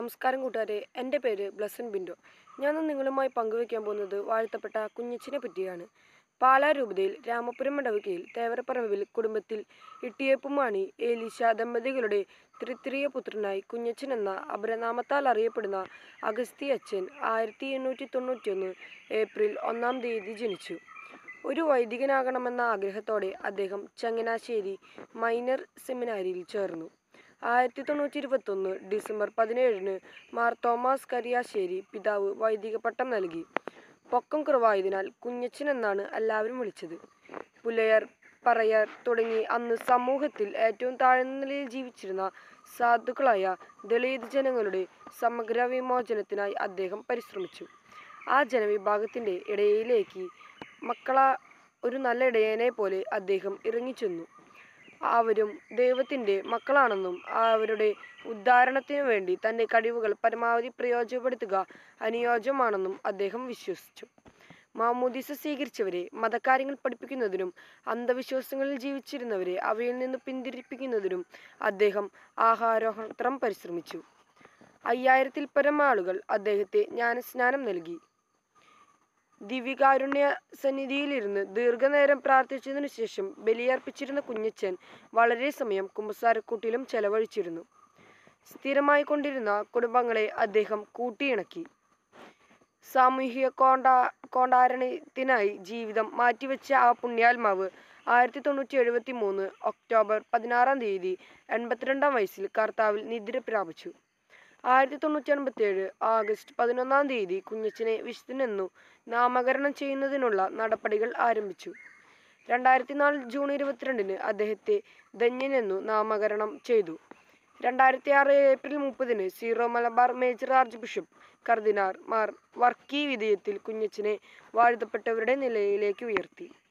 നമസ്കാരം കൂട്ടുകാരെ എൻ്റെ പേര് ബ്ലസൻ ബിൻഡോ ഞാൻ ഇന്ന് നിങ്ങളുമായി പങ്കുവയ്ക്കാൻ പോകുന്നത് വാഴ്ത്തപ്പെട്ട കുഞ്ഞച്ചിനെ പറ്റിയാണ് പാലാ രൂപതയിൽ രാമപുരം ഇടവകയിൽ തേവരപ്പറമ്പിൽ കുടുംബത്തിൽ ഇട്ടിയപ്പുമാണി ഏലീശ ദമ്പതികളുടെ തൃത്രിയ പുത്രനായി കുഞ്ഞച്ചൻ എന്ന അപരനാമത്താൽ അറിയപ്പെടുന്ന അഗസ്തി അച്ഛൻ ആയിരത്തി എണ്ണൂറ്റി തൊണ്ണൂറ്റിയൊന്ന് ഏപ്രിൽ ഒന്നാം തീയതി ജനിച്ചു ഒരു വൈദികനാകണമെന്ന ആഗ്രഹത്തോടെ അദ്ദേഹം ചങ്ങനാശ്ശേരി മൈനർ സെമിനാരിയിൽ ചേർന്നു ആയിരത്തി തൊണ്ണൂറ്റി ഇരുപത്തൊന്ന് ഡിസംബർ പതിനേഴിന് മാർ തോമസ് കരിയാശ്ശേരി പിതാവ് വൈദിക പട്ടം നൽകി പൊക്കം കുറവായതിനാൽ കുഞ്ഞച്ചൻ എന്നാണ് എല്ലാവരും വിളിച്ചത് പുലയർ പറയർ തുടങ്ങി അന്ന് സമൂഹത്തിൽ ഏറ്റവും താഴ്ന്ന നിലയിൽ ജീവിച്ചിരുന്ന സാധുക്കളായ ദളിത് ജനങ്ങളുടെ സമഗ്ര വിമോചനത്തിനായി അദ്ദേഹം പരിശ്രമിച്ചു ആ ജനവിഭാഗത്തിൻ്റെ ഇടയിലേക്ക് മക്കളാ ഒരു നല്ല ഇടയനെ പോലെ അദ്ദേഹം ഇറങ്ങിച്ചെന്നു അവരും ദൈവത്തിൻ്റെ മക്കളാണെന്നും അവരുടെ ഉദ്ധാരണത്തിനു വേണ്ടി തൻ്റെ കഴിവുകൾ പരമാവധി പ്രയോജനപ്പെടുത്തുക അനുയോജ്യമാണെന്നും അദ്ദേഹം വിശ്വസിച്ചു മാമോദീസ സ്വീകരിച്ചവരെ മതകാര്യങ്ങൾ പഠിപ്പിക്കുന്നതിനും അന്ധവിശ്വാസങ്ങളിൽ ജീവിച്ചിരുന്നവരെ അവയിൽ നിന്ന് പിന്തിരിപ്പിക്കുന്നതിനും അദ്ദേഹം ആഹാരോഹത്രം പരിശ്രമിച്ചു അയ്യായിരത്തിൽ പരം ആളുകൾ അദ്ദേഹത്തെ ജ്ഞാനസ്നാനം നൽകി ദിവികാരുണ്യ സന്നിധിയിലിരുന്ന് ദീർഘനേരം പ്രാർത്ഥിച്ചതിനു ശേഷം ബലിയർപ്പിച്ചിരുന്ന കുഞ്ഞച്ചൻ വളരെ സമയം കുമ്പസാരക്കൂട്ടിലും ചെലവഴിച്ചിരുന്നു സ്ഥിരമായി കൊണ്ടിരുന്ന കുടുംബങ്ങളെ അദ്ദേഹം കൂട്ടിയിണക്കി സാമൂഹിക കോണ്ടാ കോണ്ടാരണത്തിനായി ജീവിതം മാറ്റിവെച്ച ആ പുണ്യാത്മാവ് ആയിരത്തി തൊണ്ണൂറ്റി എഴുപത്തി മൂന്ന് ഒക്ടോബർ പതിനാറാം തീയതി എൺപത്തിരണ്ടാം വയസ്സിൽ കർത്താവിൽ നിദ്ര പ്രാപിച്ചു ആയിരത്തി തൊണ്ണൂറ്റി അൻപത്തി ഏഴ് ആഗസ്റ്റ് പതിനൊന്നാം തീയതി കുഞ്ഞച്ചനെ വിശുദ്ധനെന്നു നാമകരണം ചെയ്യുന്നതിനുള്ള നടപടികൾ ആരംഭിച്ചു രണ്ടായിരത്തി നാല് ജൂൺ ഇരുപത്തിരണ്ടിന് അദ്ദേഹത്തെ ധന്യനെന്നു നാമകരണം ചെയ്തു രണ്ടായിരത്തി ആറ് ഏപ്രിൽ മുപ്പതിന് Syro Malabar major archbishop cardinal Mar Varkey Vithayathil കുഞ്ഞച്ചനെ വാഴ്ത്തപ്പെട്ടവരുടെ നിലയിലേക്ക് ഉയർത്തി